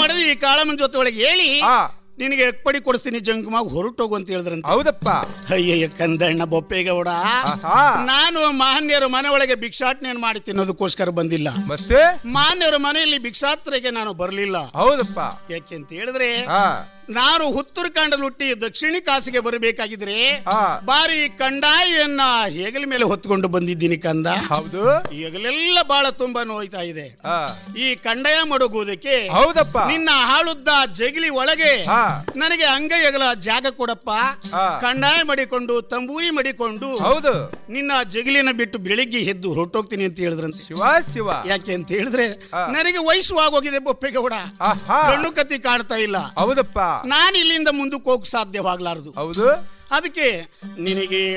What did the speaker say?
ಮಡದಿ ಈ ಕಾಳಮ್ಮನ ಜೊತೆ ಒಳಗೆ ಹೇಳಿ ಆ ನಿನಗೆ ಎಪ್ಪಡಿ ಕೊಡಿಸ್ತೀನಿ ಜಂಗಮಾಗ ಹೊರಟೋಗು ಅಂತ ಹೇಳಿದ್ರಂತೆ ಹೌದಪ್ಪ ಅಯ್ಯಯ್ಯ ಕಂದಣ್ಣ ಬೊಪ್ಪೇಗೌಡ ಆಹಾ ನಾನು ಮಾನ್ಯರ ಮನೆ ಒಳಗೆ ಭಿಕ್ಷಾಟನೆಯನ್ನು ಮಾಡಿ ತಿನ್ನೋದಕ್ಕೋಸ್ಕರ ಬಂದಿಲ್ಲ ಮತ್ತೆ ಮಾನ್ಯರ ಮನೆಯಲ್ಲಿ ಭಿಕ್ಷಾತ್ರೆಗೆ ನಾನು ಬರಲಿಲ್ಲ ಹೌದಪ್ಪ ಯಾಕೆ ಅಂತ ಹೇಳಿದ್ರೆ ಆ ನಾನು ಉತ್ತರ ಕಾಂಡಲ್ ಹುಟ್ಟಿ ದಕ್ಷಿಣ ಕಾಸಿಗೆ ಬರಬೇಕಾಗಿದ್ರೆ ಆ ಬಾರಿ ಕಂಡಾಯವನ್ನ ಹೆಗಲ ಮೇಲೆ ಹೊತ್ಕೊಂಡು ಬಂದಿದ್ದೀನಿ ಕಂದ ಹೌದು ಹೆಗಲೆಲ್ಲ ಬಹಳ ತುಂಬಾ ನೋಯ್ತಾ ಇದೆ ಆ ಈ ಕಂಡಾಯ ಮಡಗುವುದಕ್ಕೆ ಹೌದಪ್ಪ ನಿನ್ನ ಹಾಳುದ್ದ ಜಗಲಿ ಒಳಗೆ ಆ ನನಗೆ ಅಂಗ ಹೆಗಲ ಜಾಗ ಕೊಡಪ್ಪ ಆ. ಕಂಡಾಯ ಮಾಡಿಕೊಂಡು ತಂಬೂರಿ ಮಾಡಿಕೊಂಡು ಹೌದು ನಿನ್ನ ಜಗಲಿನ ಬಿಟ್ಟು ಬೆಳಿಗ್ಗೆ ಎದ್ದು ಹೊರಟೋಗ್ತೀನಿ ಅಂತ ಹೇಳಿದ್ರಂತೆ ಶಿವ ಶಿವ ಯಾಕೆ ಅಂತ ಹೇಳಿದ್ರೆ ಆ. ನನಗೆ ವಯಸ್ಸು ಆಗೋಗಿದೆ ಬೊಪ್ಪೆಗೌಡ ಆಹಾ ಕಣ್ಣು ಕತ್ತಿ ಕಾಣ್ತಾ ಇಲ್ಲ ಹೌದಪ್ಪ ನಾನು ಇಲ್ಲಿಂದ ಮುಂದಕ್ಕೆ ಹೋಗಕ್ ಸಾಧ್ಯವಾಗ್ಲಾರ್ದು ಹೌದು ಅದಕ್ಕೆ ನಿನಗೆ